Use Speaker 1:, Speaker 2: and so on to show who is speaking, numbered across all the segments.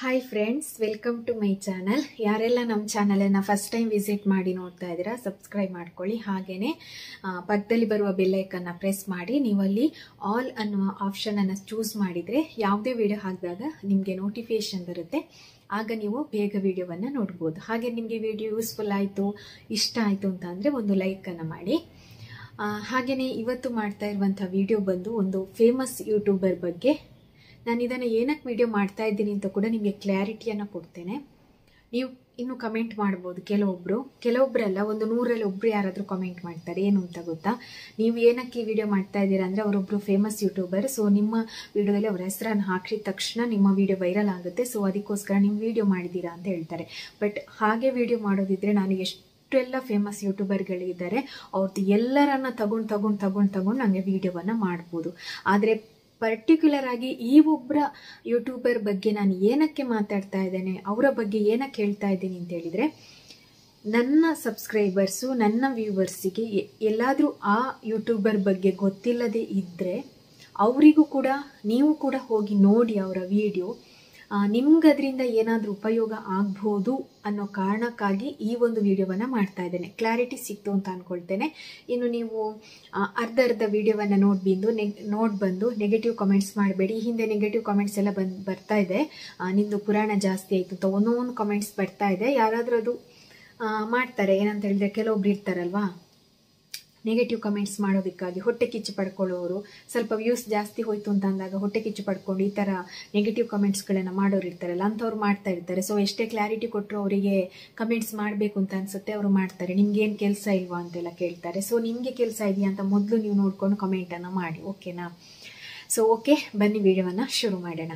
Speaker 1: hi friends welcome to my channel ಯಾರೆಲ್ಲ ನಮ್ಮ ಚಾನಲನ್ನು ಫಸ್ಟ್ ಟೈಮ್ ವಿಸಿಟ್ ಮಾಡಿ ನೋಡ್ತಾ ಇದ್ದೀರಾ ಸಬ್ಸ್ಕ್ರೈಬ್ ಮಾಡ್ಕೊಳ್ಳಿ ಹಾಗೆಯೇ ಪಕ್ಕದಲ್ಲಿ ಬರುವ ಬೆಲ್ಲೈಕನ್ನು ಪ್ರೆಸ್ ಮಾಡಿ ನೀವಲ್ಲಿ ಆಲ್ ಅನ್ನುವ ಆಪ್ಷನನ್ನು ಚೂಸ್ ಮಾಡಿದರೆ ಯಾವುದೇ ವಿಡಿಯೋ ಹಾಕಿದಾಗ ನಿಮಗೆ ನೋಟಿಫಿಕೇಶನ್ ಬರುತ್ತೆ ಆಗ ನೀವು ಬೇಗ ವಿಡಿಯೋವನ್ನು ನೋಡ್ಬೋದು ಹಾಗೆ ನಿಮಗೆ ವಿಡಿಯೋ ಯೂಸ್ಫುಲ್ ಆಯಿತು ಇಷ್ಟ ಆಯಿತು ಅಂತ ಅಂದರೆ ಒಂದು ಲೈಕನ್ನು ಮಾಡಿ ಹಾಗೆಯೇ ಇವತ್ತು ಮಾಡ್ತಾ ಇರುವಂಥ ವಿಡಿಯೋ ಬಂದು ಒಂದು ಫೇಮಸ್ ಯೂಟ್ಯೂಬರ್ ಬಗ್ಗೆ ನಾನು ಇದನ್ನು ಏನಕ್ಕೆ ವಿಡಿಯೋ ಮಾಡ್ತಾ ಇದ್ದೀನಿ ಅಂತ ಕೂಡ ನಿಮಗೆ ಕ್ಲಾರಿಟಿಯನ್ನು ಕೊಡ್ತೇನೆ ನೀವು ಇನ್ನು ಕಮೆಂಟ್ ಮಾಡ್ಬೋದು ಕೆಲವೊಬ್ಬರು ಕೆಲವೊಬ್ಬರಲ್ಲ ಒಂದು ನೂರಲ್ಲಿ ಒಬ್ಬರು ಯಾರಾದರೂ ಕಮೆಂಟ್ ಮಾಡ್ತಾರೆ ಏನು ಅಂತ ಗೊತ್ತಾ ನೀವು ಏನಕ್ಕೆ ಈ ವಿಡಿಯೋ ಮಾಡ್ತಾ ಇದ್ದೀರಾ ಅಂದರೆ ಅವರೊಬ್ಬರು ಫೇಮಸ್ ಯೂಟ್ಯೂಬರ್ ಸೊ ನಿಮ್ಮ ವಿಡಿಯೋದಲ್ಲಿ ಅವರ ಹೆಸರನ್ನು ಹಾಕಿದ ತಕ್ಷಣ ನಿಮ್ಮ ವಿಡಿಯೋ ವೈರಲ್ ಆಗುತ್ತೆ ಸೊ ಅದಕ್ಕೋಸ್ಕರ ನೀವು ವಿಡಿಯೋ ಮಾಡಿದ್ದೀರಾ ಅಂತ ಹೇಳ್ತಾರೆ ಬಟ್ ಹಾಗೆ ವಿಡಿಯೋ ಮಾಡೋದಿದ್ರೆ ನಾನು ಎಷ್ಟು ಎಷ್ಟೆಲ್ಲ ಫೇಮಸ್ ಯೂಟ್ಯೂಬರ್ಗಳಿದ್ದಾರೆ ಅವ್ರದ್ದು ಎಲ್ಲರನ್ನ ತಗೊಂಡು ತಗೊಂಡು ತಗೊಂಡು ತಗೊಂಡು ನನಗೆ ವಿಡಿಯೋವನ್ನು ಮಾಡ್ಬೋದು ಆದರೆ ಪರ್ಟಿಕ್ಯುಲರ್ ಆಗಿ ಈ ಒಬ್ಬರ ಯೂಟ್ಯೂಬರ್ ಬಗ್ಗೆ ನಾನು ಏನಕ್ಕೆ ಮಾತಾಡ್ತಾ ಇದ್ದೇನೆ ಅವರ ಬಗ್ಗೆ ಏನಕ್ಕೆ ಹೇಳ್ತಾ ಇದ್ದೀನಿ ಅಂತ ಹೇಳಿದರೆ ನನ್ನ ಸಬ್ಸ್ಕ್ರೈಬರ್ಸು ನನ್ನ ವ್ಯೂವರ್ಸಿಗೆ ಎಲ್ಲಾದರೂ ಆ ಯೂಟ್ಯೂಬರ್ ಬಗ್ಗೆ ಗೊತ್ತಿಲ್ಲದೆ ಇದ್ದರೆ ಅವರಿಗೂ ಕೂಡ ನೀವು ಕೂಡ ಹೋಗಿ ನೋಡಿ ಅವರ ವಿಡಿಯೋ ನಿಮ್ಗೆ ಅದರಿಂದ ಏನಾದರೂ ಉಪಯೋಗ ಆಗ್ಬೋದು ಅನ್ನೋ ಕಾರಣಕ್ಕಾಗಿ ಈ ಒಂದು ವಿಡಿಯೋವನ್ನು ಮಾಡ್ತಾ ಇದ್ದೇನೆ ಕ್ಲಾರಿಟಿ ಸಿಕ್ತು ಅಂತ ಅಂದ್ಕೊಳ್ತೇನೆ ಇನ್ನು ನೀವು ಅರ್ಧ ಅರ್ಧ ವಿಡಿಯೋವನ್ನು ನೋಡ್ಬಿಂದು ನೆಗ್ ನೋಡಿ ಬಂದು ನೆಗೆಟಿವ್ ಕಮೆಂಟ್ಸ್ ಮಾಡಬೇಡಿ ಹಿಂದೆ ನೆಗೆಟಿವ್ ಕಮೆಂಟ್ಸ್ ಎಲ್ಲ ಬಂದು ಬರ್ತಾ ಇದೆ ನಿಮ್ಮದು ಪುರಾಣ ಜಾಸ್ತಿ ಆಯಿತು ಅಂತ ಒಂದೊಂದು ಕಮೆಂಟ್ಸ್ ಬರ್ತಾ ಇದೆ ಯಾರಾದರೂ ಅದು ಮಾಡ್ತಾರೆ ಏನಂತ ಹೇಳಿದ್ರೆ ಕೆಲವೊಬ್ರು ಇರ್ತಾರಲ್ವಾ ನೆಗೆಟಿವ್ ಕಮೆಂಟ್ಸ್ ಮಾಡೋದಕ್ಕಾಗಿ ಹೊಟ್ಟೆ ಕಿಚ್ಚು ಪಡ್ಕೊಳ್ಳೋರು ಸ್ವಲ್ಪ ವ್ಯೂಸ್ ಜಾಸ್ತಿ ಹೋಯ್ತು ಅಂತ ಅಂದಾಗ ಹೊಟ್ಟೆ ಕಿಚ್ಚು ಪಡ್ಕೊಂಡು ಈ ಥರ ನೆಗೆಟಿವ್ ಕಮೆಂಟ್ಸ್ಗಳನ್ನು ಮಾಡೋರು ಇರ್ತಾರಲ್ಲ ಅಂಥವ್ರು ಮಾಡ್ತಾ ಇರ್ತಾರೆ ಸೊ ಎಷ್ಟೇ ಕ್ಲಾರಿಟಿ ಕೊಟ್ಟರು ಅವರಿಗೆ ಕಮೆಂಟ್ಸ್ ಮಾಡಬೇಕು ಅಂತ ಅನ್ಸುತ್ತೆ ಅವರು ಮಾಡ್ತಾರೆ ನಿಮ್ಗೇನು ಕೆಲಸ ಇಲ್ವಾ ಅಂತೆಲ್ಲ ಕೇಳ್ತಾರೆ ಸೊ ನಿಮಗೆ ಕೆಲಸ ಇದೆಯಾ ಅಂತ ಮೊದಲು ನೀವು ನೋಡ್ಕೊಂಡು ಕಮೆಂಟನ್ನು ಮಾಡಿ ಓಕೆನಾ ಸೊ ಓಕೆ ಬನ್ನಿ ವಿಡಿಯೋವನ್ನು ಶುರು ಮಾಡೋಣ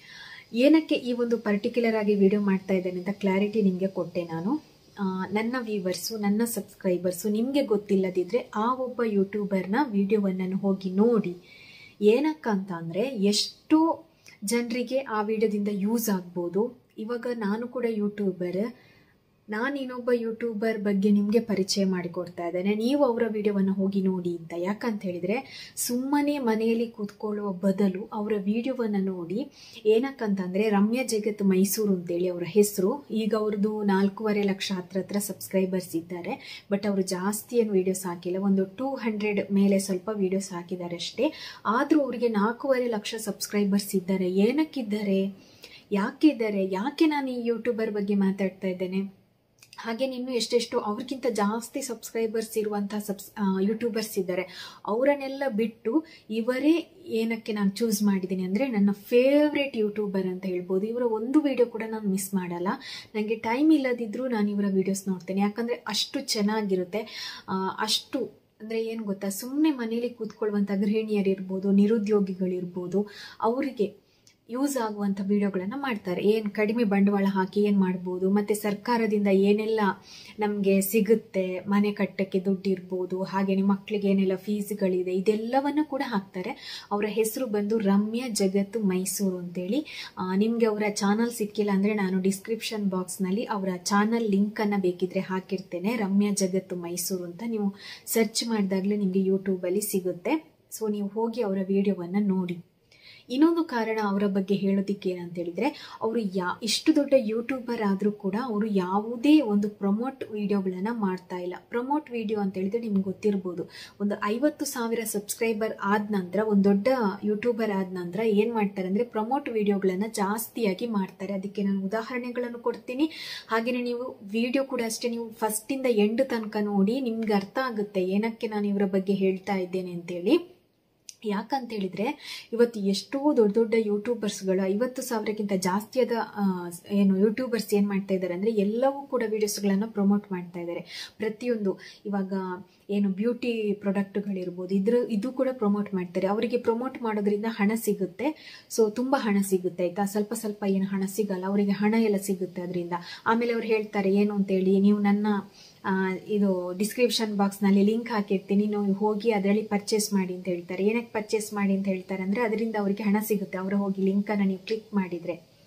Speaker 1: ಏನಕ್ಕೆ ಈ ಒಂದು ಪರ್ಟಿಕ್ಯುಲರ್ ಆಗಿ ವಿಡಿಯೋ ಮಾಡ್ತಾ ಇದ್ದೇನೆ ಅಂತ ಕ್ಲಾರಿಟಿ ನಿಮಗೆ ಕೊಟ್ಟೆ ನಾನು ನನ್ನ ವ್ಯೂವರ್ಸು ನನ್ನ ಸಬ್ಸ್ಕ್ರೈಬರ್ಸು ನಿಮಗೆ ಗೊತ್ತಿಲ್ಲದಿದ್ದರೆ ಆ ಒಬ್ಬ ಯೂಟ್ಯೂಬರ್ನ ವಿಡಿಯೋವನ್ನು ಹೋಗಿ ನೋಡಿ ಏನಕ್ಕಂತ ಅಂದರೆ ಎಷ್ಟೋ ಜನರಿಗೆ ಆ ವಿಡಿಯೋದಿಂದ ಯೂಸ್ ಆಗ್ಬೋದು ಇವಾಗ ನಾನು ಕೂಡ ಯೂಟ್ಯೂಬರ್ ನಾನು ಇನ್ನೊಬ್ಬ ಯೂಟ್ಯೂಬರ್ ಬಗ್ಗೆ ನಿಮಗೆ ಪರಿಚಯ ಮಾಡಿಕೊಡ್ತಾ ಇದ್ದೇನೆ ನೀವು ಅವರ ವಿಡಿಯೋವನ್ನು ಹೋಗಿ ನೋಡಿ ಅಂತ ಯಾಕಂತ ಹೇಳಿದರೆ ಸುಮ್ಮನೆ ಮನೆಯಲ್ಲಿ ಕೂತ್ಕೊಳ್ಳುವ ಬದಲು ಅವರ ವಿಡಿಯೋವನ್ನು ನೋಡಿ ಏನಕ್ಕಂತಂದರೆ ರಮ್ಯಾ ಜಗತ್ ಮೈಸೂರು ಅಂತೇಳಿ ಅವರ ಹೆಸರು ಈಗ ಅವ್ರದ್ದು ನಾಲ್ಕೂವರೆ ಲಕ್ಷ ಹತ್ರ ಹತ್ರ ಸಬ್ಸ್ಕ್ರೈಬರ್ಸ್ ಇದ್ದಾರೆ ಬಟ್ ಅವರು ಜಾಸ್ತಿ ಏನು ವೀಡಿಯೋಸ್ ಹಾಕಿಲ್ಲ ಒಂದು ಟೂ ಹಂಡ್ರೆಡ್ ಮೇಲೆ ಸ್ವಲ್ಪ ವೀಡಿಯೋಸ್ ಹಾಕಿದ್ದಾರೆ ಅಷ್ಟೇ ಆದರೂ ಅವರಿಗೆ ನಾಲ್ಕೂವರೆ ಲಕ್ಷ ಸಬ್ಸ್ಕ್ರೈಬರ್ಸ್ ಇದ್ದಾರೆ ಏನಕ್ಕಿದ್ದಾರೆ ಯಾಕಿದ್ದಾರೆ ಯಾಕೆ ನಾನು ಈ ಯೂಟ್ಯೂಬರ್ ಬಗ್ಗೆ ಮಾತಾಡ್ತಾ ಇದ್ದೇನೆ ಹಾಗೆ ಇನ್ನು ಎಷ್ಟೆಷ್ಟು ಅವ್ರಿಗಿಂತ ಜಾಸ್ತಿ ಸಬ್ಸ್ಕ್ರೈಬರ್ಸ್ ಇರುವಂತಹ ಸಬ್ಸ್ ಯೂಟ್ಯೂಬರ್ಸ್ ಇದ್ದಾರೆ ಅವರನ್ನೆಲ್ಲ ಬಿಟ್ಟು ಇವರೇ ಏನಕ್ಕೆ ನಾನು ಚೂಸ್ ಮಾಡಿದ್ದೀನಿ ಅಂದರೆ ನನ್ನ ಫೇವ್ರೇಟ್ ಯೂಟ್ಯೂಬರ್ ಅಂತ ಹೇಳ್ಬೋದು ಇವರ ಒಂದು ವಿಡಿಯೋ ಕೂಡ ನಾನು ಮಿಸ್ ಮಾಡಲ್ಲ ನನಗೆ ಟೈಮ್ ಇಲ್ಲದಿದ್ದರೂ ನಾನು ಇವರ ವಿಡಿಯೋಸ್ ನೋಡ್ತೇನೆ ಯಾಕಂದರೆ ಅಷ್ಟು ಚೆನ್ನಾಗಿರುತ್ತೆ ಅಷ್ಟು ಅಂದರೆ ಏನು ಗೊತ್ತಾ ಸುಮ್ಮನೆ ಮನೇಲಿ ಕೂತ್ಕೊಳ್ಳುವಂಥ ಗೃಹಿಣಿಯರಿರ್ಬೋದು ನಿರುದ್ಯೋಗಿಗಳಿರ್ಬೋದು ಅವರಿಗೆ ಯೂಸ್ ಆಗುವಂಥ ವಿಡಿಯೋಗಳನ್ನು ಮಾಡ್ತಾರೆ ಏನು ಕಡಿಮೆ ಬಂಡವಾಳ ಹಾಕಿ ಏನು ಮಾಡ್ಬೋದು ಮತ್ತು ಸರ್ಕಾರದಿಂದ ಏನೆಲ್ಲ ನಮಗೆ ಸಿಗುತ್ತೆ ಮನೆ ಕಟ್ಟಕ್ಕೆ ದುಡ್ಡು ಇರ್ಬೋದು ಹಾಗೆಯೇ ಮಕ್ಕಳಿಗೆ ಏನೆಲ್ಲ ಫೀಸ್ಗಳಿದೆ ಇದೆಲ್ಲವನ್ನು ಕೂಡ ಹಾಕ್ತಾರೆ ಅವರ ಹೆಸರು ಬಂದು ರಮ್ಯಾ ಜಗತ್ತು ಮೈಸೂರು ಅಂತೇಳಿ ನಿಮಗೆ ಅವರ ಚಾನಲ್ ಸಿಕ್ಕಿಲ್ಲ ಅಂದರೆ ನಾನು ಡಿಸ್ಕ್ರಿಪ್ಷನ್ ಬಾಕ್ಸ್ನಲ್ಲಿ ಅವರ ಚಾನಲ್ ಲಿಂಕನ್ನು ಬೇಕಿದ್ರೆ ಹಾಕಿರ್ತೇನೆ ರಮ್ಯಾ ಜಗತ್ತು ಮೈಸೂರು ಅಂತ ನೀವು ಸರ್ಚ್ ಮಾಡಿದಾಗಲೇ ನಿಮಗೆ ಯೂಟ್ಯೂಬಲ್ಲಿ ಸಿಗುತ್ತೆ ಸೊ ನೀವು ಹೋಗಿ ಅವರ ವಿಡಿಯೋವನ್ನು ನೋಡಿ ಇನ್ನೊಂದು ಕಾರಣ ಅವರ ಬಗ್ಗೆ ಹೇಳೋದಿಕ್ಕೆ ಏನಂತ ಹೇಳಿದ್ರೆ ಅವರು ಯಾ ಇಷ್ಟು ದೊಡ್ಡ ಯೂಟ್ಯೂಬರ್ ಆದರೂ ಕೂಡ ಅವರು ಯಾವುದೇ ಒಂದು ಪ್ರಮೋಟ್ ವಿಡಿಯೋಗಳನ್ನು ಮಾಡ್ತಾ ಇಲ್ಲ ಪ್ರಮೋಟ್ ವಿಡಿಯೋ ಅಂತ ಹೇಳಿದ್ರೆ ನಿಮ್ಗೆ ಗೊತ್ತಿರ್ಬೋದು ಒಂದು ಐವತ್ತು ಸಾವಿರ ಸಬ್ಸ್ಕ್ರೈಬರ್ ಆದ ನಂತರ ಒಂದು ದೊಡ್ಡ ಯೂಟ್ಯೂಬರ್ ಆದ ನಂತರ ಏನು ಮಾಡ್ತಾರೆ ಅಂದರೆ ಪ್ರಮೋಟ್ ವಿಡಿಯೋಗಳನ್ನು ಜಾಸ್ತಿಯಾಗಿ ಮಾಡ್ತಾರೆ ಅದಕ್ಕೆ ನಾನು ಉದಾಹರಣೆಗಳನ್ನು ಕೊಡ್ತೀನಿ ಹಾಗೆಯೇ ನೀವು ವಿಡಿಯೋ ಕೂಡ ಅಷ್ಟೇ ನೀವು ಫಸ್ಟಿಂದ ಎಂಡ್ ತನಕ ನೋಡಿ ನಿಮ್ಗೆ ಅರ್ಥ ಆಗುತ್ತೆ ಏನಕ್ಕೆ ನಾನು ಇವರ ಬಗ್ಗೆ ಹೇಳ್ತಾ ಇದ್ದೇನೆ ಅಂತೇಳಿ ಯಾಕಂತ ಹೇಳಿದ್ರೆ ಇವತ್ತು ಎಷ್ಟೋ ದೊಡ್ಡ ದೊಡ್ಡ ಯೂಟ್ಯೂಬರ್ಸ್ಗಳು ಐವತ್ತು ಸಾವಿರಕ್ಕಿಂತ ಜಾಸ್ತಿಯಾದ ಏನು ಯೂಟ್ಯೂಬರ್ಸ್ ಏನು ಮಾಡ್ತಾ ಇದ್ದಾರೆ ಅಂದರೆ ಎಲ್ಲವೂ ಕೂಡ ವಿಡಿಯೋಸ್ಗಳನ್ನು ಪ್ರಮೋಟ್ ಮಾಡ್ತಾ ಇದ್ದಾರೆ ಪ್ರತಿಯೊಂದು ಇವಾಗ ಏನು ಬ್ಯೂಟಿ ಪ್ರಾಡಕ್ಟ್ಗಳಿರ್ಬೋದು ಇದ್ರ ಇದು ಕೂಡ ಪ್ರಮೋಟ್ ಮಾಡ್ತಾರೆ ಅವರಿಗೆ ಪ್ರಮೋಟ್ ಮಾಡೋದ್ರಿಂದ ಹಣ ಸಿಗುತ್ತೆ ಸೊ ತುಂಬ ಹಣ ಸಿಗುತ್ತೆ ಆಯ್ತಾ ಸ್ವಲ್ಪ ಸ್ವಲ್ಪ ಏನು ಹಣ ಸಿಗಲ್ಲ ಅವರಿಗೆ ಹಣ ಎಲ್ಲ ಸಿಗುತ್ತೆ ಅದರಿಂದ ಆಮೇಲೆ ಅವ್ರು ಹೇಳ್ತಾರೆ ಏನು ಅಂತೇಳಿ ನೀವು ನನ್ನ ಇದು ಡಿಸ್ಕ್ರಿಪ್ಷನ್ ಬಾಕ್ಸ್ನಲ್ಲಿ ಲಿಂಕ್ ಹಾಕಿರ್ತೀನಿ ನೀವು ಹೋಗಿ ಅದರಲ್ಲಿ ಪರ್ಚೇಸ್ ಮಾಡಿ ಅಂತ ಹೇಳ್ತಾರೆ ಏನಕ್ಕೆ ಪರ್ಚೇಸ್ ಮಾಡಿ ಅಂತ ಹೇಳ್ತಾರೆ ಅಂದರೆ ಅದರಿಂದ ಅವರಿಗೆ ಹಣ ಸಿಗುತ್ತೆ ಅವರು ಹೋಗಿ ಲಿಂಕನ್ನು ನೀವು ಕ್ಲಿಕ್ ಮಾಡಿದರೆ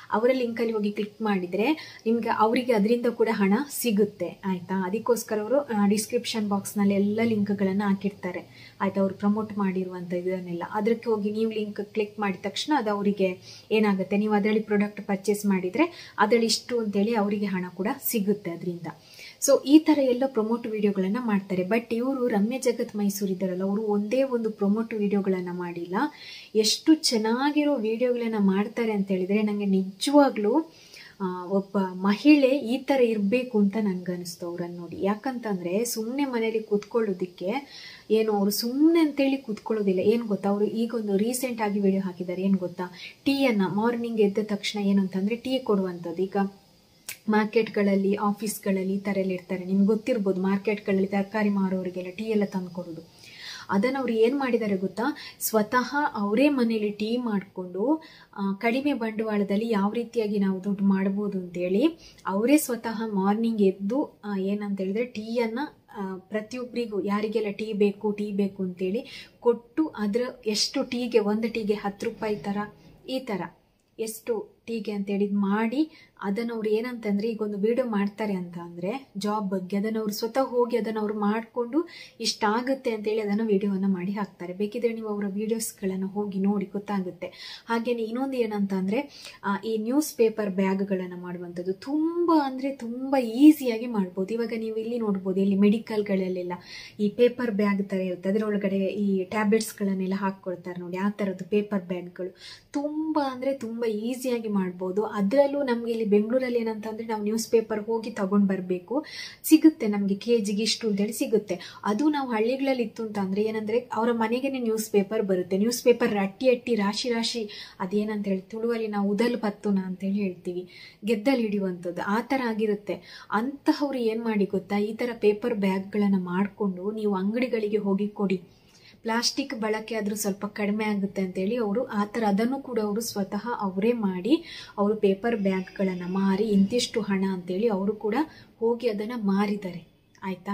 Speaker 1: ಅವರ ಲಿಂಕಲ್ಲಿ ಹೋಗಿ ಕ್ಲಿಕ್ ಮಾಡಿದರೆ ನಿಮಗೆ ಅವರಿಗೆ ಅದರಿಂದ ಕೂಡ ಹಣ ಸಿಗುತ್ತೆ ಆಯಿತಾ ಅದಕ್ಕೋಸ್ಕರ ಅವರು ಡಿಸ್ಕ್ರಿಪ್ಷನ್ ಬಾಕ್ಸ್ನಲ್ಲಿ ಎಲ್ಲ ಲಿಂಕ್ಗಳನ್ನು ಹಾಕಿರ್ತಾರೆ ಆಯಿತಾ ಅವ್ರು ಪ್ರಮೋಟ್ ಮಾಡಿರುವಂಥ ಇದನ್ನೆಲ್ಲ ಅದಕ್ಕೆ ಹೋಗಿ ನೀವು ಲಿಂಕ್ ಕ್ಲಿಕ್ ಮಾಡಿದ ತಕ್ಷಣ ಅದು ಅವರಿಗೆ ಏನಾಗುತ್ತೆ ನೀವು ಅದರಲ್ಲಿ ಪ್ರಾಡಕ್ಟ್ ಪರ್ಚೇಸ್ ಮಾಡಿದರೆ ಅದರಲ್ಲಿ ಇಷ್ಟು ಅಂತೇಳಿ ಅವರಿಗೆ ಹಣ ಕೂಡ ಸಿಗುತ್ತೆ ಅದರಿಂದ ಸೊ ಈ ಥರ ಎಲ್ಲ ಪ್ರಮೋಟ್ ವಿಡಿಯೋಗಳನ್ನು ಮಾಡ್ತಾರೆ ಬಟ್ ಇವರು ರಮ್ಯ ಜಗತ್ ಮೈಸೂರು ಇದ್ದಾರಲ್ಲ ಅವರು ಒಂದೇ ಒಂದು ಪ್ರಮೋಟ್ ವಿಡಿಯೋಗಳನ್ನು ಮಾಡಿಲ್ಲ ಎಷ್ಟು ಚೆನ್ನಾಗಿರೋ ವಿಡಿಯೋಗಳನ್ನು ಮಾಡ್ತಾರೆ ಅಂತ ಹೇಳಿದರೆ ನನಗೆ ನಿಜವಾಗ್ಲೂ ಆ, ಒಬ್ಬ ಮಹಿಳೆ ಈ ಥರ ಇರಬೇಕು ಅಂತ ನನಗನ್ನಿಸ್ತು ಅವ್ರನ್ನ ನೋಡಿ ಯಾಕಂತಂದರೆ ಸುಮ್ಮನೆ ಮನೇಲಿ ಕೂತ್ಕೊಳ್ಳೋದಕ್ಕೆ ಏನು ಅವರು ಸುಮ್ಮನೆ ಅಂತೇಳಿ ಕೂತ್ಕೊಳ್ಳೋದಿಲ್ಲ ಏನು ಗೊತ್ತಾ ಅವರು ಈಗ ಒಂದು ರೀಸೆಂಟ್ ಆಗಿ ವಿಡಿಯೋ ಹಾಕಿದ್ದಾರೆ ಏನು ಗೊತ್ತಾ ಟೀಯನ್ನು ಮಾರ್ನಿಂಗ್ ಎದ್ದ ತಕ್ಷಣ ಏನು ಅಂತಂದರೆ ಟೀ ಕೊಡುವಂಥದ್ದು ಈಗ ಮಾರ್ಕೆಟ್ಗಳಲ್ಲಿ ಆಫೀಸ್ಗಳಲ್ಲಿ ಈ ಥರ ಎಲ್ಲ ಇರ್ತಾರೆ ನಿಮ್ಗೆ ಗೊತ್ತಿರ್ಬೋದು ಮಾರ್ಕೆಟ್ಗಳಲ್ಲಿ ತರಕಾರಿ ಮಾರೋರಿಗೆಲ್ಲ ಟೀ ಎಲ್ಲ ತಂದು ಕೊಡೋದು ಅದನ್ನು ಅವ್ರು ಏನು ಮಾಡಿದ್ದಾರೆ ಗೊತ್ತಾ ಸ್ವತಃ ಅವರೇ ಮನೇಲಿ ಟೀ ಮಾಡಿಕೊಂಡು ಕಡಿಮೆ ಬಂಡವಾಳದಲ್ಲಿ ಯಾವ ರೀತಿಯಾಗಿ ನಾವು ದುಡ್ಡು ಮಾಡ್ಬೋದು ಅಂತೇಳಿ ಅವರೇ ಸ್ವತಃ ಮಾರ್ನಿಂಗ್ ಎದ್ದು ಆ, ಏನಂತ ಹೇಳಿದ್ರೆ ಟೀಯನ್ನು ಪ್ರತಿಯೊಬ್ಬರಿಗೂ ಯಾರಿಗೆಲ್ಲ ಟೀ ಬೇಕು ಟೀ ಬೇಕು ಅಂತೇಳಿ ಕೊಟ್ಟು ಅದರ ಎಷ್ಟು ಟೀಗೆ ಒಂದು ಟೀಗೆ ಹತ್ತು ರೂಪಾಯಿ ಥರ ಈ ಥರ ಎಷ್ಟು ಟೀಗೆ ಅಂತೇಳಿ ಇದ್ ಮಾಡಿ ಅದನ್ನು ಅವ್ರು ಏನಂತಂದ್ರೆ ಈಗ ಒಂದು ವಿಡಿಯೋ ಮಾಡ್ತಾರೆ ಅಂತ ಅಂದರೆ ಜಾಬ್ ಬಗ್ಗೆ ಅದನ್ನು ಅವ್ರು ಸ್ವತಃ ಹೋಗಿ ಅದನ್ನು ಅವ್ರು ಮಾಡಿಕೊಂಡು ಇಷ್ಟಾಗುತ್ತೆ ಅಂತೇಳಿ ಅದನ್ನು ವಿಡಿಯೋವನ್ನು ಮಾಡಿ ಹಾಕ್ತಾರೆ ಬೇಕಿದ್ರೆ ನೀವು ಅವರ ವೀಡಿಯೋಸ್ಗಳನ್ನು ಹೋಗಿ ನೋಡಿ ಗೊತ್ತಾಗುತ್ತೆ ಹಾಗೆಯೇ ಇನ್ನೊಂದು ಏನಂತ ಅಂದರೆ ಈ ನ್ಯೂಸ್ ಪೇಪರ್ ಬ್ಯಾಗ್ಗಳನ್ನು ಮಾಡುವಂಥದ್ದು ತುಂಬ ಅಂದರೆ ತುಂಬ ಈಸಿಯಾಗಿ ಮಾಡ್ಬೋದು ಇವಾಗ ನೀವು ಇಲ್ಲಿ ನೋಡ್ಬೋದು ಇಲ್ಲಿ ಮೆಡಿಕಲ್ಗಳಲ್ಲೆಲ್ಲ ಈ ಪೇಪರ್ ಬ್ಯಾಗ್ ಥರ ಇರುತ್ತೆ ಅದರೊಳಗಡೆ ಈ ಟ್ಯಾಬ್ಲೆಟ್ಸ್ಗಳನ್ನೆಲ್ಲ ಹಾಕ್ಕೊಳ್ತಾರೆ ನೋಡಿ ಆ ಥರದ್ದು ಪೇಪರ್ ಬ್ಯಾಗ್ಗಳು ತುಂಬ ಅಂದರೆ ತುಂಬ ಈಸಿಯಾಗಿ ಮಾಡ್ಬೋದು ಅದರಲ್ಲೂ ನಮಗೆ ಇಲ್ಲಿ ಬೆಂಗಳೂರಲ್ಲಿ ಏನಂತಂದರೆ ನಾವು ನ್ಯೂಸ್ ಪೇಪರ್ ಹೋಗಿ ತಗೊಂಡು ಬರಬೇಕು ಸಿಗುತ್ತೆ ನಮಗೆ ಕೆ ಜಿಗೆ ಇಷ್ಟು ಅಂತೇಳಿ ಸಿಗುತ್ತೆ ಅದು ನಾವು ಹಳ್ಳಿಗಳಲ್ಲಿ ಇತ್ತು ಅಂತ ಅಂದರೆ ಏನಂದರೆ ಅವರ ಮನೆಗೇನೆ ನ್ಯೂಸ್ ಪೇಪರ್ ಬರುತ್ತೆ ನ್ಯೂಸ್ ಪೇಪರ್ ಅಟ್ಟಿ ಅಟ್ಟಿ ರಾಶಿ ರಾಶಿ ಅದೇನಂತ ಹೇಳಿ ತುಳುವಲ್ಲಿ ನಾವು ಉದಲ್ ಪತ್ತುನ ಅಂತೇಳಿ ಹೇಳ್ತೀವಿ ಗೆದ್ದಲ್ಲಿ ಹಿಡಿಯುವಂಥದ್ದು ಆ ಥರ ಆಗಿರುತ್ತೆ ಅಂತಹವ್ರು ಏನು ಮಾಡಿ ಗೊತ್ತಾ ಈ ಥರ ಪೇಪರ್ ಬ್ಯಾಗ್ಗಳನ್ನು ಮಾಡಿಕೊಂಡು ನೀವು ಅಂಗಡಿಗಳಿಗೆ ಹೋಗಿ ಕೊಡಿ ಪ್ಲಾಸ್ಟಿಕ್ ಬಳಕೆ ಆದರೂ ಸ್ವಲ್ಪ ಕಡಿಮೆ ಆಗುತ್ತೆ ಅಂತೇಳಿ ಅವರು ಆ ಥರ ಅದನ್ನು ಕೂಡ ಅವರು ಸ್ವತಃ ಅವರೇ ಮಾಡಿ ಅವರು ಪೇಪರ್ ಬ್ಯಾಗ್ಗಳನ್ನು ಮಾರಿ ಇಂತಿಷ್ಟು ಹಣ ಅಂತೇಳಿ ಅವರು ಕೂಡ ಹೋಗಿ ಅದನ್ನು ಮಾರಿದ್ದಾರೆ ಆಯಿತಾ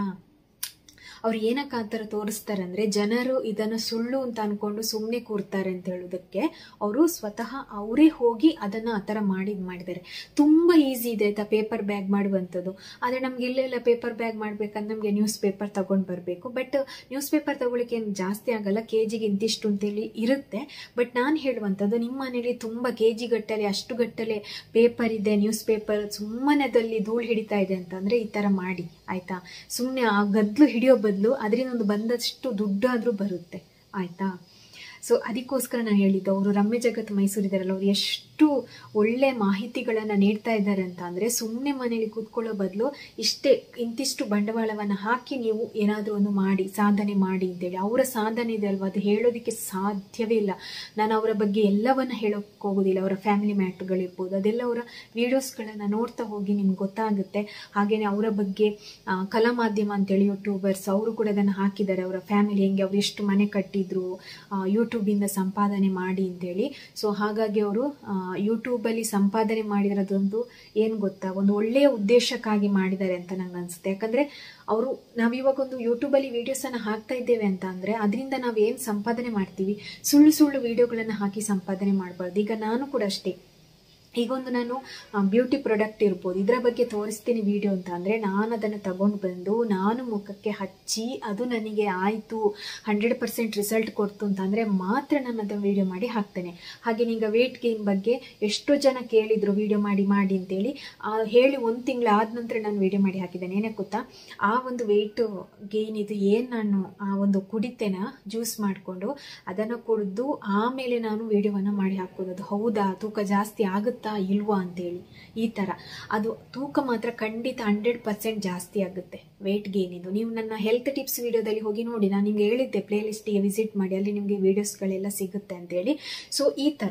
Speaker 1: ಅವ್ರು ಏನಕ್ಕೆ ಆ ಥರ ತೋರಿಸ್ತಾರೆ ಅಂದರೆ ಜನರು ಇದನ್ನು ಸುಳ್ಳು ಅಂತ ಅಂದ್ಕೊಂಡು ಸುಮ್ಮನೆ ಕೂರ್ತಾರೆ ಅಂತ ಹೇಳೋದಕ್ಕೆ ಅವರು ಸ್ವತಃ ಅವರೇ ಹೋಗಿ ಅದನ್ನು ಆ ಥರ ಮಾಡಿ ಇದ್ ಮಾಡಿದ್ದಾರೆ ತುಂಬ ಈಸಿ ಇದೆ ಆಯಿತಾ ಪೇಪರ್ ಬ್ಯಾಗ್ ಮಾಡುವಂಥದ್ದು ಆದರೆ ನಮ್ಗೆ ಇಲ್ಲೆಲ್ಲ ಪೇಪರ್ ಬ್ಯಾಗ್ ಮಾಡ್ಬೇಕಂದ್ರೆ ನಮಗೆ ನ್ಯೂಸ್ ಪೇಪರ್ ತಗೊಂಡು ಬರಬೇಕು ಬಟ್ ನ್ಯೂಸ್ ಪೇಪರ್ ತಗೊಳ್ಳಿಕ್ಕೆ ಏನು ಜಾಸ್ತಿ ಆಗಲ್ಲ ಕೆ ಜಿಗೆ ಇಂತಿಷ್ಟು ಅಂತೇಳಿ ಇರುತ್ತೆ ಬಟ್ ನಾನು ಹೇಳುವಂಥದ್ದು ನಿಮ್ಮ ಮನೇಲಿ ತುಂಬ ಕೆ ಜಿ ಗಟ್ಟಲೆ ಅಷ್ಟು ಗಟ್ಟಲೆ ಪೇಪರ್ ಇದೆ ನ್ಯೂಸ್ ಪೇಪರ್ ಸುಮ್ಮನೆ ಅದಲ್ಲಿ ಧೂಳು ಹಿಡಿತಾ ಇದೆ ಅಂತಂದರೆ ಈ ಥರ ಮಾಡಿ ಆಯಿತಾ ಸುಮ್ಮನೆ ಆ ಗದ್ಲು ಹಿಡಿಯೋ ಬದಲು ಅದರಿಂದ ಒಂದು ಬಂದಷ್ಟು ದುಡ್ಡಾದರೂ ಬರುತ್ತೆ ಆಯಿತಾ ಸೊ ಅದಕ್ಕೋಸ್ಕರ ನಾನು ಹೇಳಿದ್ದು ಅವರು ರಮ್ಯ ಜಗತ್ ಮೈಸೂರು ಇದ್ದಾರಲ್ಲ ಅವ್ರು ಎಷ್ಟು ಒಳ್ಳೆ ಮಾಹಿತಿಗಳನ್ನು ನೀಡ್ತಾ ಇದ್ದಾರೆ ಅಂತ ಅಂದರೆ ಸುಮ್ಮನೆ ಮನೇಲಿ ಕೂತ್ಕೊಳ್ಳೋ ಬದಲು ಇಷ್ಟೇ ಇಂತಿಷ್ಟು ಬಂಡವಾಳವನ್ನು ಹಾಕಿ ನೀವು ಏನಾದರೂ ಒಂದು ಮಾಡಿ ಸಾಧನೆ ಮಾಡಿ ಅಂತೇಳಿ ಅವರ ಸಾಧನೆ ಇದೆ ಅಲ್ವಾ ಅದು ಹೇಳೋದಕ್ಕೆ ಸಾಧ್ಯವೇ ಇಲ್ಲ ನಾನು ಅವರ ಬಗ್ಗೆ ಎಲ್ಲವನ್ನ ಹೇಳೋಕ್ಕೆ ಹೋಗೋದಿಲ್ಲ ಅವರ ಫ್ಯಾಮಿಲಿ ಮ್ಯಾಟ್ರ್ಗಳಿರ್ಬೋದು ಅದೆಲ್ಲ ಅವರ ವೀಡಿಯೋಸ್ಗಳನ್ನು ನೋಡ್ತಾ ಹೋಗಿ ನಿಮ್ಗೆ ಗೊತ್ತಾಗುತ್ತೆ ಹಾಗೆಯೇ ಅವರ ಬಗ್ಗೆ ಆ, ಕಲಾ ಮಾಧ್ಯಮ ಅಂತೇಳಿ ಯೂಟ್ಯೂಬರ್ಸ್ ಅವರು ಕೂಡ ಅದನ್ನು ಹಾಕಿದ್ದಾರೆ ಅವರ ಫ್ಯಾಮಿಲಿ ಹೆಂಗೆ ಅವ್ರು ಎಷ್ಟು ಮನೆ ಕಟ್ಟಿದ್ರು ಯೂಟ್ಯೂಬಿಂದ ಸಂಪಾದನೆ ಮಾಡಿ ಅಂತೇಳಿ ಸೊ ಹಾಗಾಗಿ ಅವರು ಯೂಟ್ಯೂಬಲ್ಲಿ ಸಂಪಾದನೆ ಮಾಡಿರೋದೊಂದು ಏನು ಗೊತ್ತಾ ಒಂದು ಒಳ್ಳೆಯ ಉದ್ದೇಶಕ್ಕಾಗಿ ಮಾಡಿದ್ದಾರೆ ಅಂತ ನಂಗೆ ಅನಿಸುತ್ತೆ ಯಾಕಂದರೆ ಅವರು ನಾವಿವಾಗ ಒಂದು ಯೂಟ್ಯೂಬಲ್ಲಿ ವೀಡಿಯೋಸನ್ನು ಹಾಕ್ತಾ ಇದ್ದೇವೆ ಅಂತ ಅಂದರೆ ಅದರಿಂದ ನಾವು ಏನು ಸಂಪಾದನೆ ಮಾಡ್ತೀವಿ ಸುಳ್ಳು ಸುಳ್ಳು ವೀಡಿಯೋಗಳನ್ನು ಹಾಕಿ ಸಂಪಾದನೆ ಮಾಡಬಾರ್ದು ಈಗ ನಾನು ಕೂಡ ಅಷ್ಟೇ ಈಗ ಒಂದು ನಾನು ಬ್ಯೂಟಿ ಪ್ರಾಡಕ್ಟ್ ಇರ್ಬೋದು ಇದರ ಬಗ್ಗೆ ತೋರಿಸ್ತೀನಿ ವಿಡಿಯೋ ಅಂತ ಅಂದರೆ ನಾನು ಅದನ್ನು ತಗೊಂಡು ಬಂದು ನಾನು ಮುಖಕ್ಕೆ ಹಚ್ಚಿ ಅದು ನನಗೆ ಆಯಿತು ಹಂಡ್ರೆಡ್ ಪರ್ಸೆಂಟ್ ರಿಸಲ್ಟ್ ಕೊಡ್ತು ಅಂತ ಅಂದರೆ ಮಾತ್ರ ನಾನು ಅದನ್ನು ವಿಡಿಯೋ ಮಾಡಿ ಹಾಕ್ತೇನೆ ಹಾಗೆ ಈಗ ವೆಯ್ಟ್ ಗೇನ್ ಬಗ್ಗೆ ಎಷ್ಟೋ ಜನ ಕೇಳಿದರು ವಿಡಿಯೋ ಮಾಡಿ ಮಾಡಿ ಅಂತೇಳಿ ಆ, ಹೇಳಿ ಒಂದು ತಿಂಗಳು ಆದ ನಂತರ ನಾನು ವಿಡಿಯೋ ಮಾಡಿ ಹಾಕಿದ್ದೇನೆ ಏನಕ್ಕೆ ಗೊತ್ತಾ ಆ ಒಂದು ವೆಯ್ಟ್ ಗೇನ್ ಇದು ಏನು ನಾನು ಆ ಒಂದು ಕುಡಿತೇನ ಜ್ಯೂಸ್ ಮಾಡಿಕೊಂಡು ಅದನ್ನು ಕುಡಿದು ಆಮೇಲೆ ನಾನು ವಿಡಿಯೋವನ್ನು ಮಾಡಿ ಹಾಕೋದು ಅದು ಹೌದಾ ತೂಕ ಜಾಸ್ತಿ ಆಗುತ್ತಾ ಇಲ್ವಾ ಅಂತೇಳಿ ಈ ಥರ ಅದು ತೂಕ ಮಾತ್ರ ಖಂಡಿತ ಹಂಡ್ರೆಡ್ ಪರ್ಸೆಂಟ್ ಜಾಸ್ತಿ ಆಗುತ್ತೆ ವೆಯ್ಟ್ ಗೇನ್ ಇದು ನೀವು ನನ್ನ ಹೆಲ್ತ್ ಟಿಪ್ಸ್ ವಿಡಿಯೋದಲ್ಲಿ ಹೋಗಿ ನೋಡಿ ನಾನು ನಿಮಗೆ ಹೇಳಿದ್ದೆ ಪ್ಲೇಲಿಸ್ಟಿಗೆ ವಿಸಿಟ್ ಮಾಡಿ ಅಲ್ಲಿ ನಿಮಗೆ ವೀಡಿಯೋಸ್ಗಳೆಲ್ಲ ಸಿಗುತ್ತೆ ಅಂತೇಳಿ ಸೊ ಈ ಥರ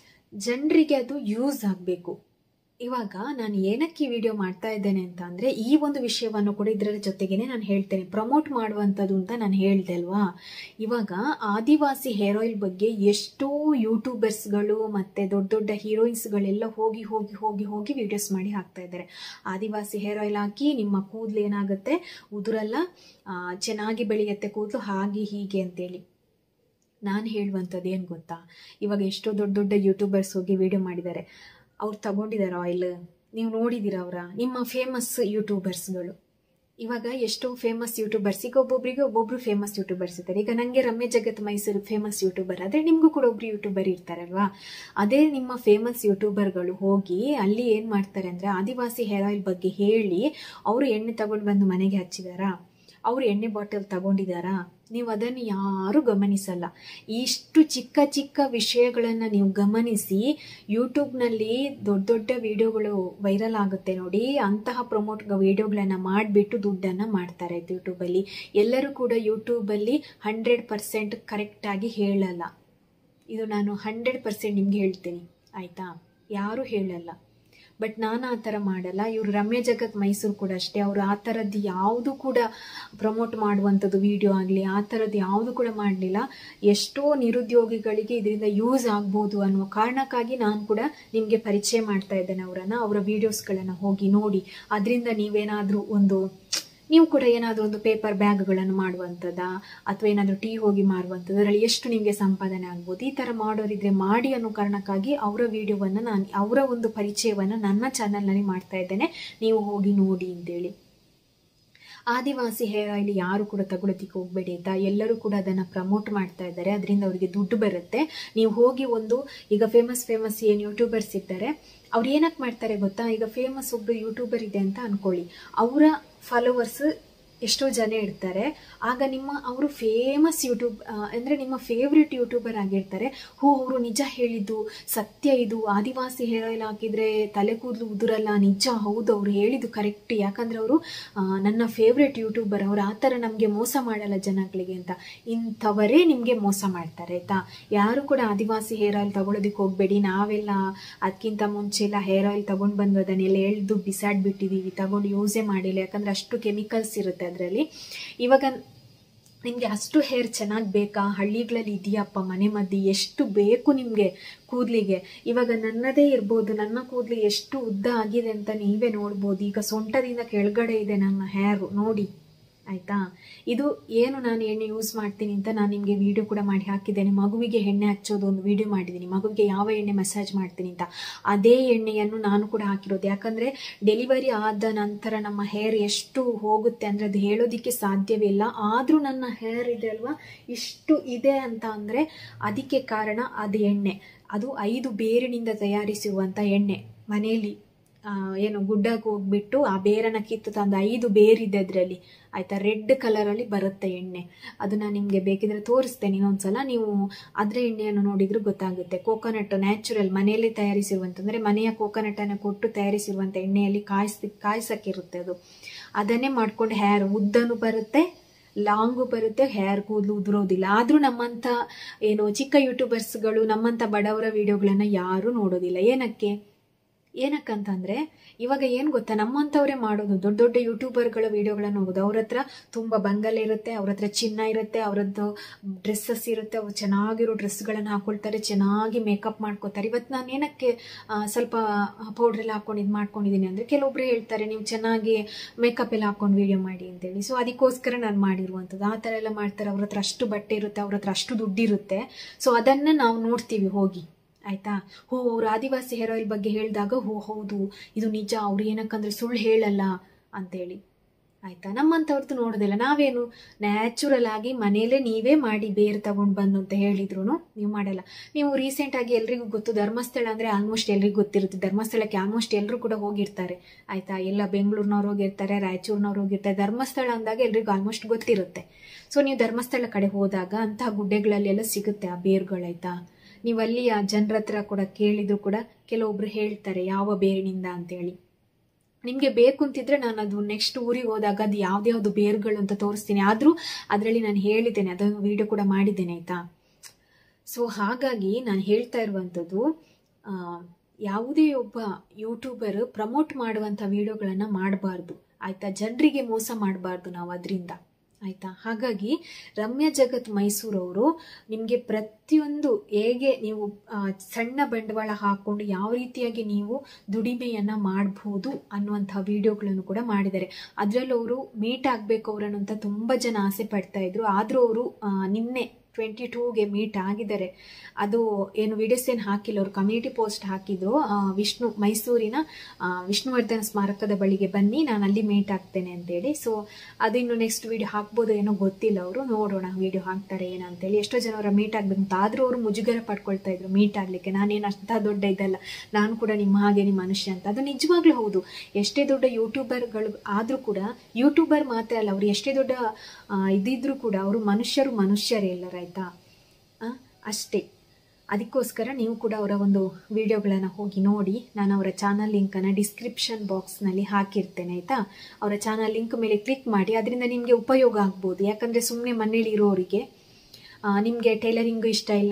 Speaker 1: ಜನರಿಗೆ ಅದು ಯೂಸ್ ಆಗಬೇಕು ಇವಾಗ ನಾನು ಏನಕ್ಕೆ ಈ ವಿಡಿಯೋ ಮಾಡ್ತಾ ಇದ್ದೇನೆ ಅಂತ ಅಂದರೆ ಈ ಒಂದು ವಿಷಯವನ್ನು ಕೂಡ ಇದರ ಜೊತೆಗೇನೆ ನಾನು ಹೇಳ್ತೇನೆ ಪ್ರಮೋಟ್ ಮಾಡುವಂಥದ್ದು ಅಂತ ನಾನು ಹೇಳಿದೆ ಅಲ್ವಾ ಇವಾಗ ಆದಿವಾಸಿ ಹೇರ್ ಆಯಿಲ್ ಬಗ್ಗೆ ಎಷ್ಟೋ ಯೂಟ್ಯೂಬರ್ಸ್ಗಳು ಮತ್ತು ದೊಡ್ಡ ದೊಡ್ಡ ಹೀರೋಯಿನ್ಸ್ಗಳೆಲ್ಲ ಹೋಗಿ ಹೋಗಿ ಹೋಗಿ ಹೋಗಿ ವಿಡಿಯೋಸ್ ಮಾಡಿ ಹಾಕ್ತಾ ಇದ್ದಾರೆ ಆದಿವಾಸಿ ಹೇರ್ ಆಯಿಲ್ ಹಾಕಿ ನಿಮ್ಮ ಕೂದಲು ಏನಾಗುತ್ತೆ ಉದುರೆಲ್ಲ ಆ, ಚೆನ್ನಾಗಿ ಬೆಳೆಯುತ್ತೆ ಕೂದಲು ಹಾಗೆ ಹೀಗೆ ಅಂತೇಳಿ ನಾನು ಹೇಳುವಂಥದ್ದು ಏನು ಗೊತ್ತಾ ಇವಾಗ ಎಷ್ಟೋ ದೊಡ್ಡ ದೊಡ್ಡ ಯೂಟ್ಯೂಬರ್ಸ್ ಹೋಗಿ ವಿಡಿಯೋ ಮಾಡಿದ್ದಾರೆ ಅವ್ರು ತಗೊಂಡಿದ್ದಾರೆ ಆಯಿಲ್ ನೀವು ನೋಡಿದ್ದೀರ ಅವರ ನಿಮ್ಮ ಫೇಮಸ್ ಯೂಟ್ಯೂಬರ್ಸ್ಗಳು ಇವಾಗ ಎಷ್ಟೋ ಫೇಮಸ್ ಯೂಟ್ಯೂಬರ್ಸ್ ಈಗ ಒಬ್ಬೊಬ್ಬರಿಗೆ ಒಬ್ಬೊಬ್ರು ಫೇಮಸ್ ಯೂಟ್ಯೂಬರ್ಸ್ ಇರ್ತಾರೆ ಈಗ ನನಗೆ ರಮ್ಯ ಜಗತ್ ಮೈಸೂರು ಫೇಮಸ್ ಯೂಟ್ಯೂಬರ್ ಆದರೆ ನಿಮಗೂ ಕೂಡ ಒಬ್ರು ಯೂಟ್ಯೂಬರ್ ಇರ್ತಾರಲ್ವಾ ಅದೇ ನಿಮ್ಮ ಫೇಮಸ್ ಯೂಟ್ಯೂಬರ್ಗಳು ಹೋಗಿ ಅಲ್ಲಿ ಏನು ಮಾಡ್ತಾರೆ ಅಂದರೆ ಆದಿವಾಸಿ ಹೇರ್ ಆಯಿಲ್ ಬಗ್ಗೆ ಹೇಳಿ ಅವರು ಎಣ್ಣೆ ತಗೊಂಡು ಬಂದು ಮನೆಗೆ ಹಚ್ಚಿದಾರಾ ಅವರು ಎಣ್ಣೆ ಬಾಟಲ್ ತಗೊಂಡಿದ್ದಾರಾ ನೀವು ಅದನ್ನು ಯಾರೂ ಗಮನಿಸಲ್ಲ ಇಷ್ಟು ಚಿಕ್ಕ ಚಿಕ್ಕ ವಿಷಯಗಳನ್ನು ನೀವು ಗಮನಿಸಿ ಯೂಟ್ಯೂಬ್ನಲ್ಲಿ ದೊಡ್ಡ ದೊಡ್ಡ ವಿಡಿಯೋಗಳು ವೈರಲ್ ಆಗುತ್ತೆ ನೋಡಿ ಅಂತಹ ಪ್ರಮೋಟ್ ವಿಡಿಯೋಗಳನ್ನು ಮಾಡಿಬಿಟ್ಟು ದುಡ್ಡನ್ನು ಮಾಡ್ತಾರೆ ಯೂಟ್ಯೂಬಲ್ಲಿ ಎಲ್ಲರೂ ಕೂಡ ಯೂಟ್ಯೂಬಲ್ಲಿ ಹಂಡ್ರೆಡ್ ಪರ್ಸೆಂಟ್ ಕರೆಕ್ಟಾಗಿ ಹೇಳಲ್ಲ ಇದು ನಾನು ಹಂಡ್ರೆಡ್ ಪರ್ಸೆಂಟ್ ನಿಮ್ಗೆ ಹೇಳ್ತೀನಿ ಆಯಿತಾ ಯಾರೂ ಹೇಳಲ್ಲ ಬಟ್ ನಾನು ಆ ಥರ ಮಾಡಲ್ಲ ಇವರು ರಮ್ಯ ಜಗತ್ ಮೈಸೂರು ಕೂಡ ಅಷ್ಟೇ ಅವರು ಆ ಥರದ್ದು ಯಾವುದು ಕೂಡ ಪ್ರಮೋಟ್ ಮಾಡುವಂಥದ್ದು ವಿಡಿಯೋ ಆಗಲಿ ಆ ಥರದ್ದು ಯಾವುದು ಕೂಡ ಮಾಡಲಿಲ್ಲ ಎಷ್ಟೋ ನಿರುದ್ಯೋಗಿಗಳಿಗೆ ಇದರಿಂದ ಯೂಸ್ ಆಗ್ಬೋದು ಅನ್ನುವ ಕಾರಣಕ್ಕಾಗಿ ನಾನು ಕೂಡ ನಿಮಗೆ ಪರಿಚಯ ಮಾಡ್ತಾ ಇದ್ದೇನೆ ಅವರನ್ನು ಅವರ ವೀಡಿಯೋಸ್ಗಳನ್ನು ಹೋಗಿ ನೋಡಿ ಅದರಿಂದ ನೀವೇನಾದರೂ ಒಂದು ನೀವು ಕೂಡ ಏನಾದರೂ ಒಂದು ಪೇಪರ್ ಬ್ಯಾಗ್ಗಳನ್ನು ಮಾಡುವಂಥದ್ದ ಅಥವಾ ಏನಾದರೂ ಟೀ ಹೋಗಿ ಮಾರುವಂಥದ್ದು ಅದರಲ್ಲಿ ಎಷ್ಟು ನಿಮಗೆ ಸಂಪಾದನೆ ಆಗ್ಬೋದು ಈ ಥರ ಮಾಡೋರಿದ್ರೆ ಮಾಡಿ ಅನ್ನೋ ಕಾರಣಕ್ಕಾಗಿ ಅವರ ವಿಡಿಯೋವನ್ನು ನಾನು ಅವರ ಒಂದು ಪರಿಚಯವನ್ನು ನನ್ನ ಚಾನಲ್ನಲ್ಲಿ ಮಾಡ್ತಾ ಇದ್ದೇನೆ ನೀವು ಹೋಗಿ ನೋಡಿ ಅಂತೇಳಿ ಆದಿವಾಸಿ ಹೇರ್ ಆಯಿಲ್ ಯಾರು ಕೂಡ ತಗೊಳೋದಕ್ಕೆ ಹೋಗಬೇಡಿ ಆಯ್ತಾ ಎಲ್ಲರೂ ಕೂಡ ಅದನ್ನು ಪ್ರಮೋಟ್ ಮಾಡ್ತಾ ಇದ್ದಾರೆ ಅದರಿಂದ ಅವರಿಗೆ ದುಡ್ಡು ಬರುತ್ತೆ ನೀವು ಹೋಗಿ ಒಂದು ಈಗ ಫೇಮಸ್ ಫೇಮಸ್ ಏನು ಯೂಟ್ಯೂಬರ್ಸ್ ಇದ್ದಾರೆ ಅವ್ರು ಏನಕ್ಕೆ ಮಾಡ್ತಾರೆ ಗೊತ್ತಾ ಈಗ ಫೇಮಸ್ ಒಬ್ಬರು ಯೂಟ್ಯೂಬರ್ ಇದೆ ಅಂತ ಅನ್ಕೊಳ್ಳಿ ಅವರ ಫಾಲೋವರ್ಸ್ ಎಷ್ಟೋ ಜನ ಇರ್ತಾರೆ ಆಗ ನಿಮ್ಮ ಅವರು ಫೇಮಸ್ ಯೂಟ್ಯೂಬ್ ಅಂದರೆ ನಿಮ್ಮ ಫೇವ್ರೆಟ್ ಯೂಟ್ಯೂಬರ್ ಆಗಿರ್ತಾರೆ ಹೋ ಅವರು ನಿಜ ಹೇಳಿದ್ದು ಸತ್ಯ ಇದು ಆದಿವಾಸಿ ಹೇರ್ ಆಯಿಲ್ ಹಾಕಿದರೆ ತಲೆ ಕೂದಲು ಉದುರಲ್ಲ ನಿಜ ಹೌದು ಅವ್ರು ಹೇಳಿದ್ದು ಕರೆಕ್ಟ್ ಯಾಕಂದರೆ ಅವರು ನನ್ನ ಫೇವ್ರೆಟ್ ಯೂಟ್ಯೂಬರ್ ಅವ್ರು ಆ ಥರ ನಮಗೆ ಮೋಸ ಮಾಡಲ್ಲ ಜನಗಳಿಗೆ ಅಂತ ಇಂಥವರೇ ನಿಮಗೆ ಮೋಸ ಮಾಡ್ತಾರೆ ಆಯಿತಾ ಯಾರು ಕೂಡ ಆದಿವಾಸಿ ಹೇರ್ ಆಯಿಲ್ ತಗೊಳ್ಳೋದಕ್ಕೆ ಹೋಗಬೇಡಿ ನಾವೆಲ್ಲ ಅದಕ್ಕಿಂತ ಮುಂಚೆ ಎಲ್ಲ ಹೇರ್ ಆಯಿಲ್ ತಗೊಂಡು ಬಂದು ಅದನ್ನೆಲ್ಲ ಎಳ್ದು ಬಿಸಾಡ್ಬಿಟ್ಟಿದ್ದೀವಿ ತಗೊಂಡು ಯೂಸೇ ಮಾಡಿಲ್ಲ ಯಾಕಂದರೆ ಅಷ್ಟು ಕೆಮಿಕಲ್ಸ್ ಇರುತ್ತೆ ಅದರಲ್ಲಿ ಇವಾಗ ನಿಮಗೆ ಅಷ್ಟು ಹೇರ್ ಚೆನ್ನಾಗಿ ಬೇಕಾ ಹಳ್ಳಿಗಳಲ್ಲಿ ಇದೆಯಪ್ಪ ಮನೆ ಮದ್ದು ಎಷ್ಟು ಬೇಕು ನಿಮಗೆ ಕೂದಲಿಗೆ ಇವಾಗ ನನ್ನದೇ ಇರ್ಬೋದು ನನ್ನ ಕೂದಲು ಎಷ್ಟು ಉದ್ದ ಆಗಿದೆ ಅಂತ ನೀವೇ ನೋಡ್ಬೋದು ಈಗ ಸೊಂಟದಿಂದ ಕೆಳಗಡೆ ಇದೆ ನನ್ನ ಹೇರು ನೋಡಿ ಆಯಿತಾ ಇದು ಏನು ನಾನು ಎಣ್ಣೆ ಯೂಸ್ ಮಾಡ್ತೀನಿ ಅಂತ ನಾನು ನಿಮಗೆ ವಿಡಿಯೋ ಕೂಡ ಮಾಡಿ ಹಾಕಿದ್ದೇನೆ ಮಗುವಿಗೆ ಎಣ್ಣೆ ಹಚ್ಚೋದು ಒಂದು ವಿಡಿಯೋ ಮಾಡಿದ್ದೀನಿ ಮಗುವಿಗೆ ಯಾವ ಎಣ್ಣೆ ಮಸಾಜ್ ಮಾಡ್ತೀನಿ ಅಂತ ಅದೇ ಎಣ್ಣೆಯನ್ನು ನಾನು ಕೂಡ ಹಾಕಿರೋದು ಯಾಕಂದರೆ ಡೆಲಿವರಿ ಆದ ನಂತರ ನಮ್ಮ ಹೇರ್ ಎಷ್ಟು ಹೋಗುತ್ತೆ ಅಂದರೆ ಅದು ಹೇಳೋದಕ್ಕೆ ಸಾಧ್ಯವೇ ಇಲ್ಲ ಆದರೂ ನನ್ನ ಹೇರ್ ಇದೆ ಅಲ್ವಾ ಇಷ್ಟು ಇದೆ ಅಂತ ಅಂದರೆ ಅದಕ್ಕೆ ಕಾರಣ ಅದು ಎಣ್ಣೆ ಅದು ಐದು ಬೇರಿನಿಂದ ತಯಾರಿಸಿರುವಂಥ ಎಣ್ಣೆ ಮನೆಯಲ್ಲಿ ಏನು ಗುಡ್ಡಕ್ಕೆ ಹೋಗ್ಬಿಟ್ಟು ಆ ಬೇರನ್ನ ಕಿತ್ತು ತಂದು ಐದು ಬೇರಿದೆ ಅದರಲ್ಲಿ ಆಯಿತಾ ರೆಡ್ ಕಲರಲ್ಲಿ ಬರುತ್ತೆ ಎಣ್ಣೆ ಅದು ನಾನು ನಿಮಗೆ ಬೇಕಿದ್ರೆ ತೋರಿಸ್ತೇನೆ ಇನ್ನೊಂದ್ಸಲ ನೀವು ಅದರ ಎಣ್ಣೆಯನ್ನು ನೋಡಿದ್ರು ಗೊತ್ತಾಗುತ್ತೆ ಕೋಕೋನಟ್ ನ್ಯಾಚುರಲ್ ಮನೆಯಲ್ಲೇ ತಯಾರಿಸಿರುವಂತಂದರೆ ಮನೆಯ ಕೋಕೋನಟನ್ನು ಕೊಟ್ಟು ತಯಾರಿಸಿರುವಂಥ ಎಣ್ಣೆಯಲ್ಲಿ ಕಾಯಿಸಿ ಕಾಯಿಸಕ್ಕಿರುತ್ತೆ ಅದು ಅದನ್ನೇ ಮಾಡ್ಕೊಂಡು ಹೇರ್ ಉದ್ದನು ಬರುತ್ತೆ ಲಾಂಗು ಬರುತ್ತೆ ಹೇರ್ ಕೂದಲು ಉದುರೋದಿಲ್ಲ ಆದರೂ ನಮ್ಮಂಥ ಏನು ಚಿಕ್ಕ ಯೂಟ್ಯೂಬರ್ಸ್ಗಳು ನಮ್ಮಂಥ ಬಡವರ ವಿಡಿಯೋಗಳನ್ನು ಯಾರೂ ನೋಡೋದಿಲ್ಲ ಏನಕ್ಕೆ ಏನಕ್ಕಂತಂದರೆ ಇವಾಗ ಏನು ಗೊತ್ತಾ ನಮ್ಮಂಥವ್ರೆ ಮಾಡೋದು ದೊಡ್ಡ ದೊಡ್ಡ ಯೂಟ್ಯೂಬರ್ಗಳ ವಿಡಿಯೋಗಳನ್ನ ನೋಡೋದು ಅವ್ರ ಹತ್ರ ತುಂಬ ಬಂಗಲೆ ಇರುತ್ತೆ ಅವ್ರ ಹತ್ರ ಚಿನ್ನ ಇರುತ್ತೆ ಅವರದ್ದು ಡ್ರೆಸ್ಸಸ್ ಇರುತ್ತೆ ಅವ್ರು ಚೆನ್ನಾಗಿರೋ ಡ್ರೆಸ್ಗಳನ್ನು ಹಾಕೊಳ್ತಾರೆ ಚೆನ್ನಾಗಿ ಮೇಕಪ್ ಮಾಡ್ಕೋತಾರೆ ಇವತ್ತು ನಾನು ಏನಕ್ಕೆ ಸ್ವಲ್ಪ ಪೌಡ್ರ್ ಎಲ್ಲ ಹಾಕೊಂಡು ಇದು ಮಾಡ್ಕೊಂಡಿದ್ದೀನಿ ಅಂದರೆ ಕೆಲವೊಬ್ರು ಹೇಳ್ತಾರೆ ನೀವು ಚೆನ್ನಾಗಿ ಮೇಕಪ್ ಎಲ್ಲ ಹಾಕೊಂಡು ವಿಡಿಯೋ ಮಾಡಿ ಅಂತೇಳಿ ಸೊ ಅದಕ್ಕೋಸ್ಕರ ನಾನು ಮಾಡಿರುವಂಥದ್ದು ಆ ಥರ ಎಲ್ಲ ಮಾಡ್ತಾರೆ ಅವ್ರ ಹತ್ರ ಅಷ್ಟು ಬಟ್ಟೆ ಇರುತ್ತೆ ಅವ್ರ ಹತ್ರ ಅಷ್ಟು ದುಡ್ಡಿರುತ್ತೆ ಸೊ ಅದನ್ನು ನಾವು ನೋಡ್ತೀವಿ ಹೋಗಿ ಆಯ್ತಾ ಹೋ ಅವ್ರು ಆದಿವಾಸಿ ಹೇರ್ ಆಯಿಲ್ ಬಗ್ಗೆ ಹೇಳಿದಾಗ ಹೋ ಹೌದು ಇದು ನಿಜ ಅವ್ರು ಏನಕ್ಕಂದ್ರೆ ಸುಳ್ಳು ಹೇಳಲ್ಲ ಅಂತೇಳಿ ಆಯ್ತಾ ನಮ್ಮಂಥವ್ರದ್ದು ನೋಡೋದಿಲ್ಲ ನಾವೇನು ನ್ಯಾಚುರಲ್ ಆಗಿ ಮನೇಲೇ ನೀವೇ ಮಾಡಿ ಬೇರೆ ತಗೊಂಡು ಬಂದು ಅಂತ ಹೇಳಿದ್ರು ನೀವು ಮಾಡಲ್ಲ ನೀವು ರೀಸೆಂಟಾಗಿ ಎಲ್ರಿಗೂ ಗೊತ್ತು ಧರ್ಮಸ್ಥಳ ಅಂದರೆ ಆಲ್ಮೋಸ್ಟ್ ಎಲ್ರಿಗೂ ಗೊತ್ತಿರುತ್ತೆ ಧರ್ಮಸ್ಥಳಕ್ಕೆ ಆಲ್ಮೋಸ್ಟ್ ಎಲ್ಲರೂ ಕೂಡ ಹೋಗಿರ್ತಾರೆ ಆಯ್ತಾ ಎಲ್ಲ ಬೆಂಗಳೂರಿನವ್ರು ಹೋಗಿರ್ತಾರೆ ರಾಯಚೂರಿನವ್ರು ಹೋಗಿರ್ತಾರೆ ಧರ್ಮಸ್ಥಳ ಅಂದಾಗ ಎಲ್ರಿಗೂ ಆಲ್ಮೋಸ್ಟ್ ಗೊತ್ತಿರುತ್ತೆ ಸೊ ನೀವು ಧರ್ಮಸ್ಥಳ ಕಡೆ ಹೋದಾಗ ಅಂತಹ ಗುಡ್ಡೆಗಳಲ್ಲೆಲ್ಲ ಸಿಗುತ್ತೆ ಆ ಬೇರುಗಳಾಯ್ತಾ ನೀವು ಅಲ್ಲಿ ಆ ಜನರ ಹತ್ರ ಕೂಡ ಕೇಳಿದ್ರು ಕೂಡ ಕೆಲವೊಬ್ರು ಹೇಳ್ತಾರೆ ಯಾವ ಬೇರಿನಿಂದ ಅಂತೇಳಿ ನಿಮಗೆ ಬೇಕು ಅಂತಿದ್ರೆ ನಾನು ಅದು ನೆಕ್ಸ್ಟ್ ಊರಿಗೆ ಹೋದಾಗ ಅದು ಯಾವ್ದ್ಯಾವ್ದು ಬೇರುಗಳು ಅಂತ ತೋರಿಸ್ತೀನಿ ಆದರೂ ಅದರಲ್ಲಿ ನಾನು ಹೇಳಿದ್ದೇನೆ ಅದನ್ನು ವಿಡಿಯೋ ಕೂಡ ಮಾಡಿದ್ದೇನೆ ಆಯಿತಾ ಸೊ ಹಾಗಾಗಿ ನಾನು ಹೇಳ್ತಾ ಇರುವಂಥದ್ದು ಯಾವುದೇ ಒಬ್ಬ ಯೂಟ್ಯೂಬರ್ ಪ್ರಮೋಟ್ ಮಾಡುವಂಥ ವಿಡಿಯೋಗಳನ್ನು ಮಾಡಬಾರ್ದು ಆಯಿತಾ ಜನರಿಗೆ ಮೋಸ ಮಾಡಬಾರ್ದು ನಾವು ಅದರಿಂದ ಆಯಿತಾ ಹಾಗಾಗಿ ರಮ್ಯ ಜಗತ್ ಮೈಸೂರವರು ನಿಮಗೆ ಪ್ರತಿಯೊಂದು ಹೇಗೆ ನೀವು ಸಣ್ಣ ಬಂಡವಾಳ ಹಾಕ್ಕೊಂಡು ಯಾವ ರೀತಿಯಾಗಿ ನೀವು ದುಡಿಮೆಯನ್ನು ಮಾಡ್ಬೋದು ಅನ್ನುವಂಥ ವಿಡಿಯೋಗಳನ್ನು ಕೂಡ ಮಾಡಿದ್ದಾರೆ ಅದರಲ್ಲೂ ಅವರು ಮೀಟ್ ಆಗಬೇಕು ಅವರನ್ನು ಅಂತ ತುಂಬ ಜನ ಆಸೆ ಪಡ್ತಾ ಇದ್ರು ಆದರೂ ಅವರು ನಿನ್ನೆ ಟ್ವೆಂಟಿ ಟೂಗೆ ಮೀಟ್ ಆಗಿದ್ದಾರೆ ಅದು ಏನು ವಿಡಿಯೋಸ್ ಏನು ಹಾಕಿಲ್ಲ ಅವರು ಕಮ್ಯುನಿಟಿ ಪೋಸ್ಟ್ ಹಾಕಿದ್ರು ಆ, ವಿಷ್ಣು ಮೈಸೂರಿನ ಆ, ವಿಷ್ಣುವರ್ಧನ ಸ್ಮಾರಕದ ಬಳಿಗೆ ಬನ್ನಿ ನಾನು ಅಲ್ಲಿ ಮೀಟ್ ಆಗ್ತೇನೆ ಅಂತೇಳಿ ಸೊ ಅದು ಇನ್ನು ನೆಕ್ಸ್ಟ್ ವಿಡಿಯೋ ಹಾಕ್ಬೋದು ಏನೋ ಗೊತ್ತಿಲ್ಲ ಅವರು ನೋಡೋಣ ವಿಡಿಯೋ ಹಾಕ್ತಾರೆ ಏನಂತೇಳಿ ಎಷ್ಟೋ ಜನ ಅವರ ಮೀಟ್ ಆಗ್ಬೇಕು ಅಂತ ಆದರೂ ಅವರು ಮುಜುಗರ ಪಡ್ಕೊಳ್ತಾ ಇದ್ರು ಮೀಟ್ ಆಗ್ಲಿಕ್ಕೆ ನಾನೇನು ಅಷ್ಟ ದೊಡ್ಡ ಇದಲ್ಲ ನಾನು ಕೂಡ ನಿಮ್ಮ ಹಾಗೆ ನಿಮ್ಮ ಮನುಷ್ಯ ಅಂತ ಅದು ನಿಜವಾಗ್ಲೂ ಹೌದು ಎಷ್ಟೇ ದೊಡ್ಡ ಯೂಟ್ಯೂಬರ್ಗಳು ಆದರೂ ಕೂಡ ಯೂಟ್ಯೂಬರ್ ಮಾತ್ರ ಅಲ್ಲ ಅವರು ಎಷ್ಟೇ ದೊಡ್ಡ ಆ, ಇದಿದ್ರು ಕೂಡ ಅವರು ಮನುಷ್ಯರು ಮನುಷ್ಯರೇ ಎಲ್ಲರ ಆಯ್ತಾ ಆ, ಅಷ್ಟೇ ಅದಕ್ಕೋಸ್ಕರ ನೀವು ಕೂಡ ಅವರ ಒಂದು ವಿಡಿಯೋಗಳನ್ನು ಹೋಗಿ ನೋಡಿ ನಾನು ಅವರ ಚಾನಲ್ ಲಿಂಕನ್ನು ಡಿಸ್ಕ್ರಿಪ್ಷನ್ ಬಾಕ್ಸ್ನಲ್ಲಿ ಹಾಕಿರ್ತೇನೆ ಆಯಿತಾ ಅವರ ಚಾನಲ್ ಲಿಂಕ್ ಮೇಲೆ ಕ್ಲಿಕ್ ಮಾಡಿ ಅದರಿಂದ ನಿಮಗೆ ಉಪಯೋಗ ಆಗ್ಬೋದು ಯಾಕಂದರೆ ಸುಮ್ಮನೆ ಮನೇಲಿ ಇರೋರಿಗೆ ನಿಮಗೆ ಟೈಲರಿಂಗು ಇಷ್ಟ ಇಲ್ಲ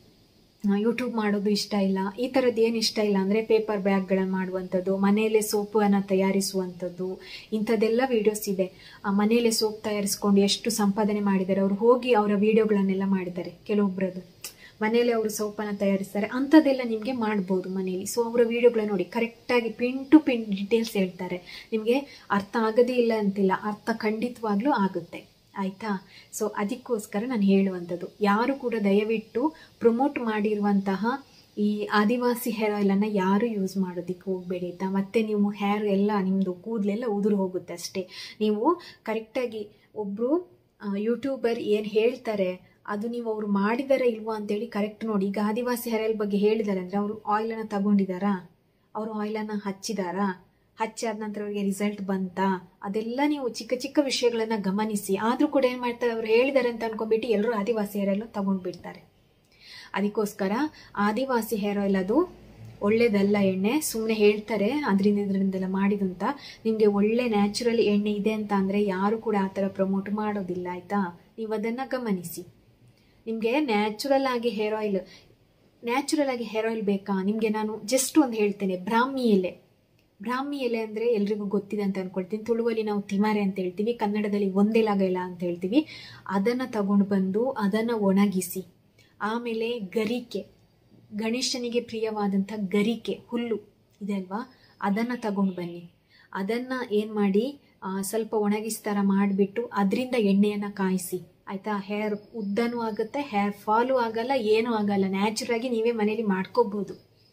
Speaker 1: ಯೂಟ್ಯೂಬ್ ಮಾಡೋದು ಇಷ್ಟ ಇಲ್ಲ ಈ ಥರದ್ದು ಏನು ಇಷ್ಟ ಇಲ್ಲ ಅಂದರೆ ಪೇಪರ್ ಬ್ಯಾಗ್ಗಳನ್ನು ಮಾಡುವಂಥದ್ದು ಮನೆಯಲ್ಲೇ ಸೋಪನ್ನು ತಯಾರಿಸುವಂಥದ್ದು ಇಂಥದ್ದೆಲ್ಲ ವೀಡಿಯೋಸ್ ಇದೆ ಆ, ಮನೆಯಲ್ಲೇ ಸೋಪ್ ತಯಾರಿಸ್ಕೊಂಡು ಎಷ್ಟು ಸಂಪಾದನೆ ಮಾಡಿದ್ದಾರೆ ಅವರು ಹೋಗಿ ಅವರ ವಿಡಿಯೋಗಳನ್ನೆಲ್ಲ ಮಾಡಿದ್ದಾರೆ ಕೆಲವೊಬ್ಬರದು ಮನೆಯಲ್ಲೇ ಅವರು ಸೋಪನ್ನು ತಯಾರಿಸ್ತಾರೆ ಅಂಥದ್ದೆಲ್ಲ ನಿಮಗೆ ಮಾಡ್ಬೋದು ಮನೆಯಲ್ಲಿ ಸೊ ಅವರ ವಿಡಿಯೋಗಳನ್ನ ನೋಡಿ ಕರೆಕ್ಟಾಗಿ ಪಿನ್ ಟು ಪಿನ್ ಡೀಟೇಲ್ಸ್ ಹೇಳ್ತಾರೆ ನಿಮಗೆ ಅರ್ಥ ಆಗದೇ ಇಲ್ಲ ಅಂತಿಲ್ಲ ಅರ್ಥ ಖಂಡಿತವಾಗ್ಲೂ ಆಗುತ್ತೆ ಆಯಿತಾ ಸೊ ಅದಕ್ಕೋಸ್ಕರ ನಾನು ಹೇಳುವಂಥದ್ದು ಯಾರು ಕೂಡ ದಯವಿಟ್ಟು ಪ್ರಮೋಟ್ ಮಾಡಿರುವಂತಹ ಈ ಆದಿವಾಸಿ ಹೇರ್ ಆಯಿಲನ್ನು ಯಾರು ಯೂಸ್ ಮಾಡೋದಕ್ಕೆ ಹೋಗಬೇಡಿ ಆಯಿತಾ ಮತ್ತೆ ನೀವು ಹೇರ್ ಎಲ್ಲ ನಿಮ್ಮದು ಕೂದಲೆಲ್ಲ ಉದುರು ಹೋಗುತ್ತೆ ಅಷ್ಟೇ ನೀವು ಕರೆಕ್ಟಾಗಿ ಒಬ್ಬರು ಯೂಟ್ಯೂಬರ್ ಏನು ಹೇಳ್ತಾರೆ ಅದು ನೀವು ಅವರು ಮಾಡಿದಾರ ಇಲ್ವಾ ಅಂತೇಳಿ ಕರೆಕ್ಟ್ ನೋಡಿ ಈಗ ಆದಿವಾಸಿ ಹೇರ್ ಆಯಿಲ್ ಬಗ್ಗೆ ಹೇಳಿದ್ದಾರೆ ಅಂದರೆ ಅವರು ಆಯಿಲನ್ನು ತಗೊಂಡಿದ್ದಾರಾ ಅವರು ಆಯಿಲನ್ನು ಹಚ್ಚಿದಾರಾ ಹಚ್ಚಾದ ನಂತರ ಅವರಿಗೆ ರಿಸಲ್ಟ್ ಬಂತಾ ಅದೆಲ್ಲ ನೀವು ಚಿಕ್ಕ ಚಿಕ್ಕ ವಿಷಯಗಳನ್ನ ಗಮನಿಸಿ ಆದ್ರೂ ಕೂಡ ಏನ್ ಮಾಡ್ತಾರೆ ಅವ್ರು ಹೇಳಿದ್ದಾರೆ ಅಂತ ಅನ್ಕೊಂಡ್ಬಿಟ್ಟು ಎಲ್ಲರೂ ಆದಿವಾಸಿ ಹೇರ್ ಆಯಿಲ್ ತಗೊಂಡ್ಬಿಡ್ತಾರೆ ಅದಕ್ಕೋಸ್ಕರ ಆದಿವಾಸಿ ಹೇರ್ ಆಯಿಲ್ ಅದು ಒಳ್ಳೇದಲ್ಲ ಎಣ್ಣೆ ಸುಮ್ಮನೆ ಹೇಳ್ತಾರೆ ಅದರಿಂದ ಇದರಿಂದೆಲ್ಲ ಮಾಡಿದು ಅಂತ ನಿಮಗೆ ಒಳ್ಳೆ ನ್ಯಾಚುರಲ್ ಎಣ್ಣೆ ಇದೆ ಅಂತ ಅಂದರೆ ಯಾರು ಕೂಡ ಆ ಥರ ಪ್ರಮೋಟ್ ಮಾಡೋದಿಲ್ಲ ಆಯಿತಾ ನೀವು ಅದನ್ನು ಗಮನಿಸಿ ನಿಮಗೆ ನ್ಯಾಚುರಲ್ ಆಗಿ ಹೇರ್ ಆಯಿಲ್ ನ್ಯಾಚುರಲ್ ಆಗಿ ಹೇರ್ ಆಯಿಲ್ ಬೇಕಾ ನಿಮಗೆ ನಾನು ಜಸ್ಟ್ ಒಂದು ಹೇಳ್ತೇನೆ ಬ್ರಾಹ್ಮಿ ಎಲೆ ಬ್ರಾಹ್ಮಿ ಎಲೆ ಅಂದರೆ ಎಲ್ರಿಗೂ ಗೊತ್ತಿದೆ ಅಂತ ಅನ್ಕೊಳ್ತೀನಿ ತುಳುವಲ್ಲಿ ನಾವು ತಿಮಾರೆ ಅಂತ ಹೇಳ್ತೀವಿ ಕನ್ನಡದಲ್ಲಿ ಒಂದೆಲಾಗೆಲ್ಲ ಅಂತ ಹೇಳ್ತೀವಿ ಅದನ್ನು ತಗೊಂಡು ಬಂದು ಅದನ್ನು ಒಣಗಿಸಿ ಆಮೇಲೆ ಗರಿಕೆ ಗಣೇಶನಿಗೆ ಪ್ರಿಯವಾದಂಥ ಗರಿಕೆ ಹುಲ್ಲು ಇದೆ ಅಲ್ವಾ ಅದನ್ನು ತಗೊಂಡು ಬನ್ನಿ ಅದನ್ನು ಏನು ಮಾಡಿ ಆ, ಸ್ವಲ್ಪ ಒಣಗಿಸ್ ಥರ ಮಾಡಿಬಿಟ್ಟು ಅದರಿಂದ ಎಣ್ಣೆಯನ್ನು ಕಾಯಿಸಿ ಆಯಿತಾ ಹೇರ್ ಉದ್ದನೂ ಆಗುತ್ತೆ ಹೇರ್ ಫಾಲು ಆಗಲ್ಲ ಏನೂ ಆಗಲ್ಲ ನ್ಯಾಚುರಾಗಿ ನೀವೇ ಮನೇಲಿ ಮಾಡ್ಕೋಬೋದು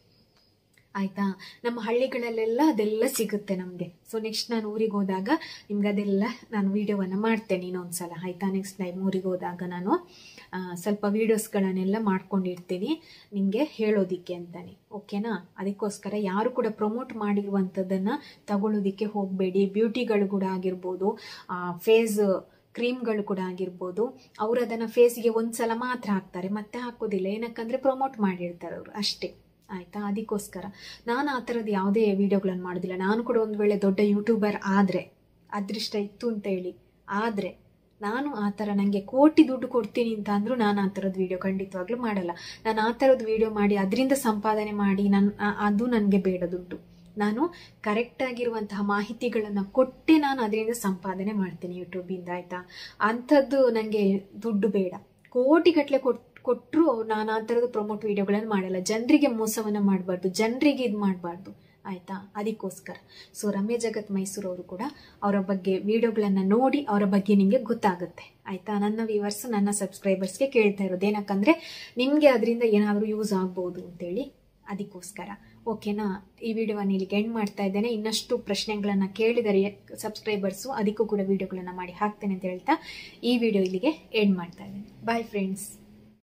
Speaker 1: ಆಯ್ತಾ ನಮ್ಮ ಹಳ್ಳಿಗಳಲ್ಲೆಲ್ಲ ಅದೆಲ್ಲ ಸಿಗುತ್ತೆ ನಮಗೆ ಸೊ ನೆಕ್ಸ್ಟ್ ನಾನು ಊರಿಗೆ ಹೋದಾಗ ನಿಮ್ಗೆ ಅದೆಲ್ಲ ನಾನು ವಿಡಿಯೋವನ್ನು ಮಾಡ್ತೇನೆ ಇನ್ನೊಂದ್ಸಲ ಆಯ್ತಾ ನೆಕ್ಸ್ಟ್ ಟೈಮ್ ಊರಿಗೆ ಹೋದಾಗ ನಾನು ಆ, ಸ್ವಲ್ಪ ವೀಡಿಯೋಸ್ಗಳನ್ನೆಲ್ಲ ಮಾಡ್ಕೊಂಡಿರ್ತೀನಿ ನಿಮಗೆ ಹೇಳೋದಿಕ್ಕೆ ಅಂತಾನೆ ಓಕೆನಾ ಅದಕ್ಕೋಸ್ಕರ ಯಾರು ಕೂಡ ಪ್ರಮೋಟ್ ಮಾಡಿರುವಂಥದ್ದನ್ನು ತಗೊಳ್ಳೋದಿಕ್ಕೆ ಹೋಗಬೇಡಿ ಬ್ಯೂಟಿಗಳು ಕೂಡ ಆಗಿರ್ಬೋದು ಫೇಸ್ ಕ್ರೀಮ್ಗಳು ಕೂಡ ಆಗಿರ್ಬೋದು ಅವರು ಅದನ್ನು ಫೇಸ್ಗೆ ಒಂದ್ಸಲ ಮಾತ್ರ ಹಾಕ್ತಾರೆ ಮತ್ತೆ ಹಾಕೋದಿಲ್ಲ ಏನಕ್ಕಂದ್ರೆ ಪ್ರಮೋಟ್ ಮಾಡಿರ್ತಾರೆ ಅವರು ಅಷ್ಟೇ ಆಯ್ತಾ ಅದಕ್ಕೋಸ್ಕರ ನಾನು ಆ ಥರದ್ದು ಯಾವುದೇ ವಿಡಿಯೋಗಳನ್ನು ಮಾಡೋದಿಲ್ಲ ನಾನು ಕೂಡ ಒಂದು ವೇಳೆ ದೊಡ್ಡ ಯೂಟ್ಯೂಬರ್ ಆದರೆ ಅದೃಷ್ಟ ಇತ್ತು ಅಂತ ಹೇಳಿ ಆದರೆ ನಾನು ಆ ಥರ ನನಗೆ ಕೋಟಿ ದುಡ್ಡು ಕೊಡ್ತೀನಿ ಅಂತ ಅಂದರೂ ನಾನು ಆ ಥರದ್ದು ವಿಡಿಯೋ ಖಂಡಿತವಾಗ್ಲೂ ಮಾಡಲ್ಲ ನಾನು ಆ ಥರದ್ದು ವಿಡಿಯೋ ಮಾಡಿ ಅದರಿಂದ ಸಂಪಾದನೆ ಮಾಡಿ ನನ್ನ ಆ- ಅದು ನನಗೆ ಬೇಡ ದುಡ್ಡು ನಾನು ಕರೆಕ್ಟ್ ಆಗಿರುವಂತಹ ಮಾಹಿತಿಗಳನ್ನು ಕೊಟ್ಟೆ ನಾನು ಅದರಿಂದ ಸಂಪಾದನೆ ಮಾಡ್ತೀನಿ ಯೂಟ್ಯೂಬಿಂದ ಆಯಿತಾ ಅಂಥದ್ದು ನನಗೆ ದುಡ್ಡು ಬೇಡ ಕೋಟಿಗಟ್ಟಲೆ ಕೊಟ್ ಕೊಟ್ಟರು ನಾನು ಆ ಥರದ್ದು ಪ್ರಮೋಟ್ ವಿಡಿಯೋಗಳನ್ನು ಮಾಡಲ್ಲ ಜನರಿಗೆ ಮೋಸವನ್ನು ಮಾಡಬಾರ್ದು ಜನರಿಗೆ ಇದು ಮಾಡಬಾರ್ದು ಆಯಿತಾ ಅದಕ್ಕೋಸ್ಕರ ಸೊ ರಮ್ಯ ಜಗತ್ ಮೈಸೂರು ಅವರು ಕೂಡ ಅವರ ಬಗ್ಗೆ ವಿಡಿಯೋಗಳನ್ನು ನೋಡಿ ಅವರ ಬಗ್ಗೆ ನಿಮಗೆ ಗೊತ್ತಾಗುತ್ತೆ ಆಯಿತಾ ನನ್ನ ವ್ಯೂವರ್ಸ್ ನನ್ನ ಸಬ್ಸ್ಕ್ರೈಬರ್ಸ್ಗೆ ಕೇಳ್ತಾ ಇರೋದು ಏನಕ್ಕಂದರೆ ನಿಮಗೆ ಅದರಿಂದ ಏನಾದರೂ ಯೂಸ್ ಆಗ್ಬೋದು ಅಂತೇಳಿ ಅದಕ್ಕೋಸ್ಕರ ಓಕೆನಾ ಈ ವಿಡಿಯೋವನ್ನು ಇಲ್ಲಿಗೆ ಎಂಡ್ ಮಾಡ್ತಾ ಇದ್ದೇನೆ ಇನ್ನಷ್ಟು ಪ್ರಶ್ನೆಗಳನ್ನು ಕೇಳಿದರೆ ಸಬ್ಸ್ಕ್ರೈಬರ್ಸು ಅದಕ್ಕೂ ಕೂಡ ವಿಡಿಯೋಗಳನ್ನು ಮಾಡಿ ಹಾಕ್ತೇನೆ ಅಂತ ಹೇಳ್ತಾ ಈ ವಿಡಿಯೋ ಇಲ್ಲಿಗೆ ಎಂಡ್ ಮಾಡ್ತಾ ಇದ್ದೇನೆ ಬಾಯ್ ಫ್ರೆಂಡ್ಸ್